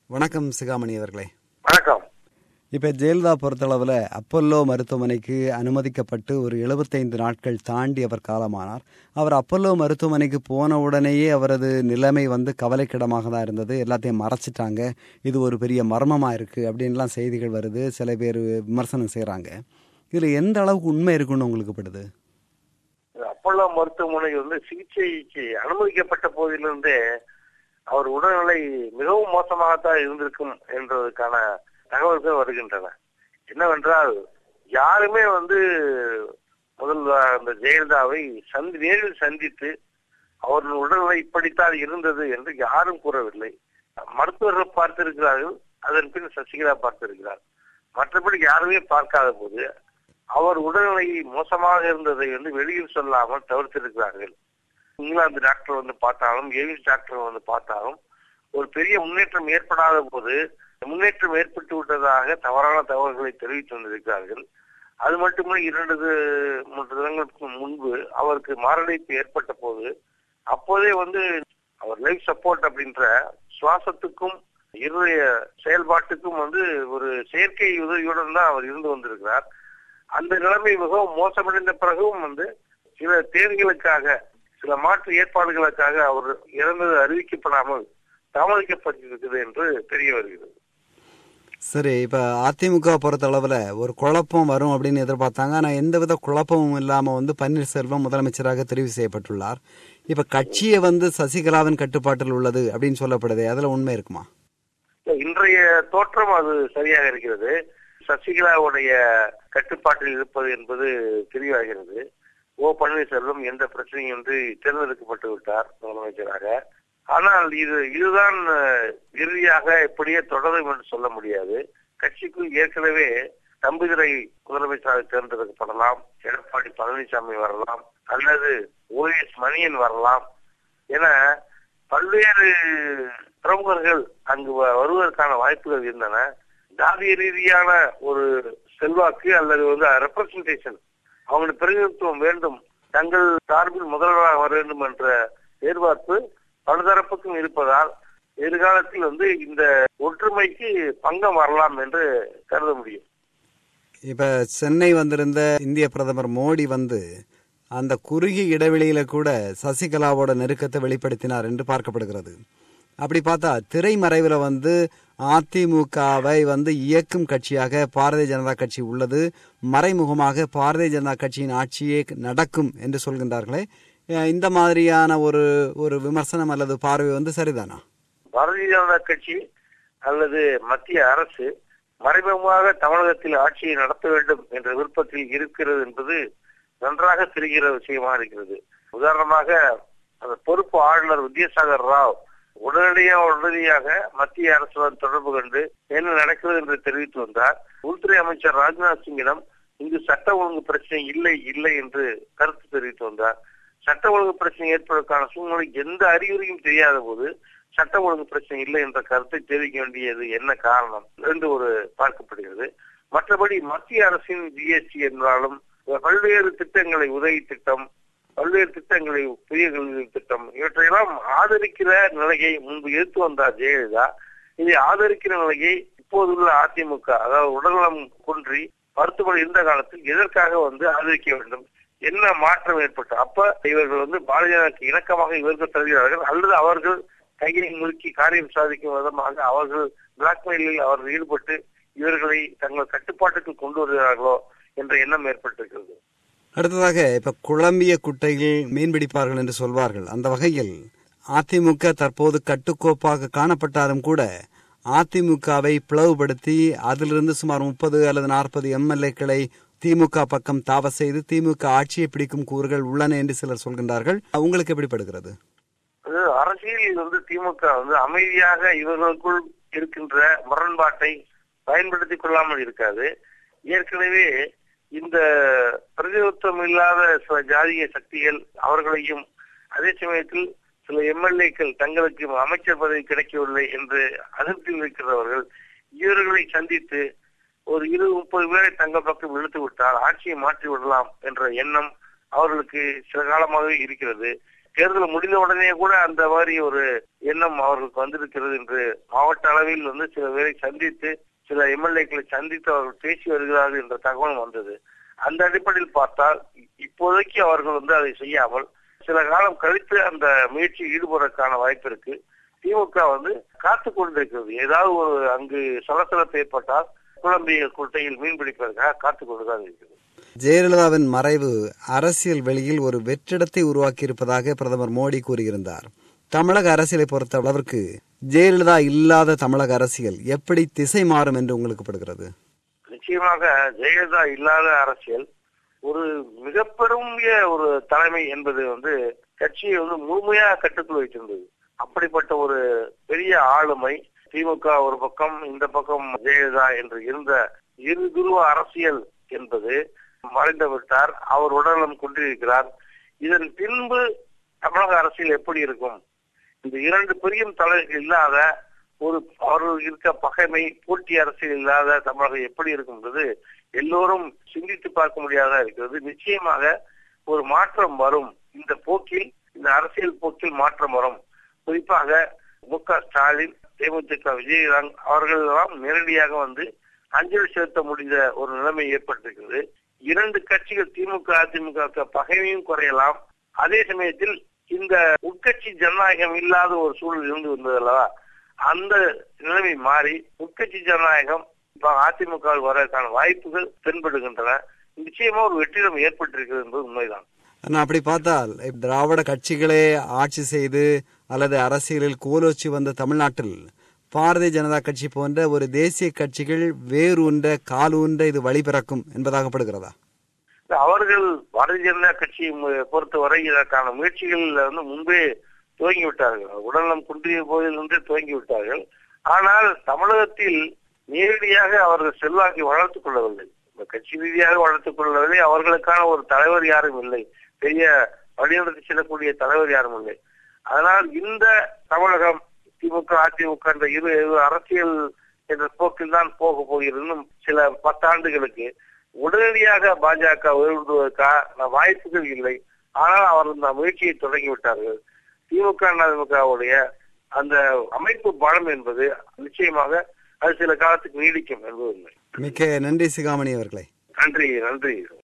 வணக்கம் சிகாமணி அவர்களே வணக்கம் இப்போ ஜெயலலிதா பொறுத்தளவில் அப்பல்லோ மருத்துவமனைக்கு அனுமதிக்கப்பட்டு ஒரு எழுபத்தைந்து நாட்கள் தாண்டி அவர் காலமானார் அவர் அப்பல்லோ மருத்துவமனைக்கு போன உடனேயே அவரது நிலைமை வந்து கவலைக்கிடமாக தான் இருந்தது எல்லாத்தையும் மறைச்சிட்டாங்க இது ஒரு பெரிய மர்மமாக இருக்குது அப்படின்லாம் செய்திகள் வருது சில பேர் விமர்சனம் செய்கிறாங்க இதில் எந்த அளவுக்கு உண்மை இருக்குன்னு உங்களுக்கு படுது அப்பல்லோ மருத்துவமனை வந்து சிகிச்சைக்கு அனுமதிக்கப்பட்ட போதிலிருந்தே அவர் உடல்நிலை மிகவும் மோசமாகத்தான் இருந்திருக்கும் என்பதற்கான தகவல்கள் வருகின்றன என்னவென்றால் யாருமே வந்து முதல்வர் அந்த ஜெயலலிதாவை சந்தி நேரில் சந்தித்து அவர்கள் உடல்நிலை இப்படித்தான் இருந்தது என்று யாரும் கூறவில்லை மருத்துவர்கள் பார்த்திருக்கிறார்கள் அதன் பின் சசிகலா பார்த்திருக்கிறார் மற்றபடி யாருமே பார்க்காத போது அவர் உடல்நிலை மோசமாக இருந்ததை வந்து வெளியில் சொல்லாமல் தவிர்த்திருக்கிறார்கள் இங்கிலாந்து டாக்டர் வந்து பார்த்தாலும் எய்ம்ஸ் டாக்டர் வந்து பார்த்தாலும் ஒரு பெரிய முன்னேற்றம் ஏற்படாத போது முன்னேற்றம் ஏற்பட்டு விட்டதாக தவறான தகவல்களை தெரிவித்து வந்திருக்கிறார்கள் அது மட்டுமே இரண்டு மூன்று தினங்களுக்கு முன்பு அவருக்கு மாரடைப்பு ஏற்பட்ட போது அப்போதே வந்து அவர் லைஃப் சப்போர்ட் அப்படின்ற சுவாசத்துக்கும் இருதய செயல்பாட்டுக்கும் வந்து ஒரு செயற்கை உதவியுடன் தான் அவர் இருந்து வந்திருக்கிறார் அந்த நிலைமை மிகவும் மோசமடைந்த பிறகும் வந்து சில தேதிகளுக்காக சில மாற்று ஏற்பாடுகளுக்காக அவர் இறந்தது அறிவிக்கப்படாமல் தாமதிக்கப்பட்டிருக்கிறது என்று தெரிய வருகிறது சரி இப்போ அதிமுக பொறுத்தளவில் ஒரு குழப்பம் வரும் அப்படின்னு எதிர்பார்த்தாங்க ஆனால் எந்தவித குழப்பமும் இல்லாமல் வந்து பன்னீர்செல்வம் முதலமைச்சராக தெரிவு செய்யப்பட்டுள்ளார் இப்போ கட்சியை வந்து சசிகலாவின் கட்டுப்பாட்டில் உள்ளது அப்படின்னு சொல்லப்படுது அதில் உண்மை இருக்குமா இன்றைய தோற்றம் அது சரியாக இருக்கிறது சசிகலாவுடைய கட்டுப்பாட்டில் இருப்பது என்பது தெளிவாகிறது ஓ பன்னீர்செல்வம் எந்த பிரச்சனையும் இன்றி தேர்ந்தெடுக்கப்பட்டு விட்டார் முதலமைச்சராக ஆனால் இது இதுதான் இறுதியாக எப்படியே தொடரும் என்று சொல்ல முடியாது கட்சிக்குள் ஏற்கனவே தம்பிதுரை முதலமைச்சராக தேர்ந்தெடுக்கப்படலாம் எடப்பாடி பழனிசாமி வரலாம் அல்லது ஓ எஸ் மணியன் வரலாம் என பல்வேறு பிரமுகர்கள் அங்கு வருவதற்கான வாய்ப்புகள் இருந்தன ஜாதிய ரீதியான ஒரு செல்வாக்கு அல்லது வந்து ரெப்ரசன்டேஷன் அவங்களுக்கு பிரதிநிதித்துவம் வேண்டும் தங்கள் சார்பில் முதல்வராக வர வேண்டும் என்ற எதிர்பார்ப்பு பலதரப்புக்கும் இருப்பதால் எதிர்காலத்தில் வந்து இந்த ஒற்றுமைக்கு பங்கம் வரலாம் என்று கருத முடியும் இப்ப சென்னை வந்திருந்த இந்திய பிரதமர் மோடி வந்து அந்த குறுகிய இடைவெளியில கூட சசிகலாவோட நெருக்கத்தை வெளிப்படுத்தினார் என்று பார்க்கப்படுகிறது அப்படி பார்த்தா திரைமறைவில் வந்து அதிமுகவை வந்து இயக்கும் கட்சியாக பாரதிய ஜனதா கட்சி உள்ளது மறைமுகமாக பாரதிய ஜனதா கட்சியின் ஆட்சியே நடக்கும் என்று சொல்கின்றார்களே இந்த மாதிரியான ஒரு ஒரு விமர்சனம் அல்லது பார்வை வந்து சரிதானா பாரதிய ஜனதா கட்சி அல்லது மத்திய அரசு மறைமுகமாக தமிழகத்தில் ஆட்சியை நடத்த வேண்டும் என்ற விருப்பத்தில் இருக்கிறது என்பது நன்றாக தெரிகிற விஷயமா இருக்கிறது உதாரணமாக அந்த பொறுப்பு ஆளுநர் வித்யாசாகர் ராவ் உடனடியாக உடனடியாக மத்திய அரசுடன் தொடர்பு கொண்டு என்ன நடக்கிறது என்று தெரிவித்து வந்தார் உள்துறை அமைச்சர் ராஜ்நாத் சிங்கிடம் இங்கு சட்ட ஒழுங்கு பிரச்சனை இல்லை இல்லை என்று கருத்து தெரிவித்து வந்தார் சட்ட ஒழுங்கு பிரச்சனை ஏற்படுவதற்கான சூழ்நிலை எந்த அறிகுறியும் தெரியாத போது சட்ட ஒழுங்கு பிரச்சனை இல்லை என்ற கருத்தை தெரிவிக்க வேண்டியது என்ன காரணம் என்று ஒரு பார்க்கப்படுகிறது மற்றபடி மத்திய அரசின் ஜிஎஸ்டி என்றாலும் பல்வேறு திட்டங்களை உதவி திட்டம் பல்வேறு திட்டங்களை புதிய கல்வி திட்டம் இவற்றையெல்லாம் ஆதரிக்கிற நிலையை முன்பு எடுத்து வந்தார் ஜெயலலிதா இதை ஆதரிக்கிற நிலையை இப்போதுள்ள அதிமுக அதாவது உடல்நலம் குன்றி மருத்துவமனை இருந்த காலத்தில் எதற்காக வந்து ஆதரிக்க வேண்டும் என்ன மாற்றம் ஏற்பட்டு அப்ப இவர்கள் வந்து பாரதிய ஜனதாக்கு இணக்கமாக இவர்கள் தருகிறார்கள் அல்லது அவர்கள் கையை முழுக்கி காரியம் சாதிக்கும் விதமாக அவர்கள் பிளாக்மெயிலில் அவர்கள் ஈடுபட்டு இவர்களை தங்கள் கட்டுப்பாட்டுக்கு கொண்டு வருகிறார்களோ என்ற எண்ணம் ஏற்பட்டிருக்கிறது அடுத்ததாக இப்ப குழம்பிய குட்டையில் மீன் பிடிப்பார்கள் என்று சொல்வார்கள் அந்த வகையில் அதிமுக தற்போது கட்டுக்கோப்பாக காணப்பட்டாலும் கூட அதிமுகவை பிளவுபடுத்தி அதிலிருந்து சுமார் முப்பது அல்லது நாற்பது எம்எல்ஏக்களை திமுக பக்கம் தாவ செய்து திமுக ஆட்சியை பிடிக்கும் கூறுகள் உள்ளன என்று சிலர் சொல்கின்றார்கள் உங்களுக்கு எப்படிப்படுகிறது அரசியலில் வந்து திமுக வந்து அமைதியாக இவர்களுக்குள் இருக்கின்ற முரண்பாட்டை பயன்படுத்திக் கொள்ளாமல் இருக்காது ஏற்கனவே இந்த பிரதிநிதித்துவம் இல்லாத சில ஜாதிய சக்திகள் அவர்களையும் அதே சமயத்தில் சில எம்எல்ஏக்கள் தங்களுக்கு அமைச்சர் பதவி கிடைக்கவில்லை என்று அதிருப்தியில் இருக்கிறவர்கள் இவர்களை சந்தித்து ஒரு இருபது முப்பது பேரை தங்கள் பக்கம் இழுத்து விட்டால் ஆட்சியை மாற்றி விடலாம் என்ற எண்ணம் அவர்களுக்கு சில காலமாகவே இருக்கிறது தேர்தல் முடிந்த உடனே கூட அந்த மாதிரி ஒரு எண்ணம் அவர்களுக்கு வந்திருக்கிறது என்று மாவட்ட அளவில் வந்து சில பேரை சந்தித்து சில எம்எல்ஏக்களை சந்தித்து அவர்கள் பேசி வருகிறார்கள் என்ற தகவல் வந்தது அந்த அடிப்படையில் பார்த்தால் இப்போதைக்கு அவர்கள் வந்து அதை செய்யாமல் சில காலம் கழித்து அந்த முயற்சியில் ஈடுபடுவதற்கான வாய்ப்பு இருக்கு திமுக வந்து காத்து கொண்டிருக்கிறது ஏதாவது ஒரு அங்கு சலசலப்பு ஏற்பட்டால் குழம்பிய குட்டையில் மீன் பிடிப்பதற்காக காத்து கொண்டுதான் இருக்கிறது ஜெயலலிதாவின் மறைவு அரசியல் வெளியில் ஒரு வெற்றிடத்தை உருவாக்கி இருப்பதாக பிரதமர் மோடி கூறியிருந்தார் தமிழக அரசியலை பொறுத்த அளவிற்கு ஜெயலலிதா இல்லாத தமிழக அரசியல் எப்படி திசை மாறும் என்று உங்களுக்கு படுகிறது நிச்சயமாக ஜெயலலிதா இல்லாத அரசியல் ஒரு மிக பெருமிய ஒரு தலைமை என்பது வந்து கட்சியை வந்து முழுமையாக கட்டுக்குள் வைத்திருந்தது அப்படிப்பட்ட ஒரு பெரிய ஆளுமை திமுக ஒரு பக்கம் இந்த பக்கம் ஜெயலலிதா என்று இருந்த இரு துருவ அரசியல் என்பது மறைந்து விட்டார் அவர் உடல்நலம் கொண்டிருக்கிறார் இதன் பின்பு தமிழக அரசியல் எப்படி இருக்கும் இந்த இரண்டு பெரிய தலைவர்கள் இல்லாத ஒரு அவர்கள் இருக்க பகைமை போட்டி அரசியல் இல்லாத தமிழகம் எப்படி இருக்கும்ன்றது எல்லோரும் சிந்தித்து பார்க்க முடியாதா இருக்கிறது நிச்சயமாக ஒரு மாற்றம் வரும் இந்த போக்கில் இந்த அரசியல் போக்கில் மாற்றம் வரும் குறிப்பாக மு க ஸ்டாலின் தேமுதிக விஜயகாந்த் அவர்கள் எல்லாம் நேரடியாக வந்து அஞ்சலி செலுத்த முடிந்த ஒரு நிலைமை ஏற்பட்டிருக்கிறது இரண்டு கட்சிகள் திமுக அதிமுக பகைமையும் குறையலாம் அதே சமயத்தில் இந்த உட்கட்சி ஜனநாயகம் இல்லாத ஒரு சூழல் இருந்து வந்தது அல்லவா அந்த நிலைமை மாறி உட்கட்சி ஜனநாயகம் இப்ப அதிமுக வருவதற்கான வாய்ப்புகள் தென்படுகின்றன நிச்சயமா ஒரு வெற்றிடம் ஏற்பட்டிருக்கிறது என்பது உண்மைதான் ஆனா அப்படி பார்த்தால் திராவிட கட்சிகளே ஆட்சி செய்து அல்லது அரசியலில் கோலோச்சி வந்த தமிழ்நாட்டில் பாரதிய ஜனதா கட்சி போன்ற ஒரு தேசிய கட்சிகள் வேரூன்ற காலூன்ற இது வழிபிறக்கும் என்பதாகப்படுகிறதா அவர்கள் பாரதிய ஜனதா கட்சியை பொறுத்தவரை இதற்கான முயற்சிகள் வந்து முன்பே துவங்கி விட்டார்கள் உடல்நலம் குன்றிய போதிலிருந்தே துவங்கி விட்டார்கள் ஆனால் தமிழகத்தில் நேரடியாக அவர்கள் செல்வாக்கை வளர்த்துக் கொள்ளவில்லை கட்சி ரீதியாக வளர்த்துக் கொள்ளவில்லை அவர்களுக்கான ஒரு தலைவர் யாரும் இல்லை பெரிய வழிநடத்தி செல்லக்கூடிய தலைவர் யாரும் இல்லை அதனால் இந்த தமிழகம் திமுக அதிமுக என்ற இரு அரசியல் என்ற போக்கில் தான் போக போகிறது சில பத்தாண்டுகளுக்கு உடனடியாக பாஜக உயர்வதற்கான வாய்ப்புகள் இல்லை ஆனால் அவர் இந்த முயற்சியை தொடங்கி விட்டார்கள் திமுக அதிமுகவுடைய அந்த அமைப்பு பலம் என்பது நிச்சயமாக அது சில காலத்துக்கு நீடிக்கும் என்பது உண்மை மிக்க நன்றி சிகாமணி அவர்களே நன்றி நன்றி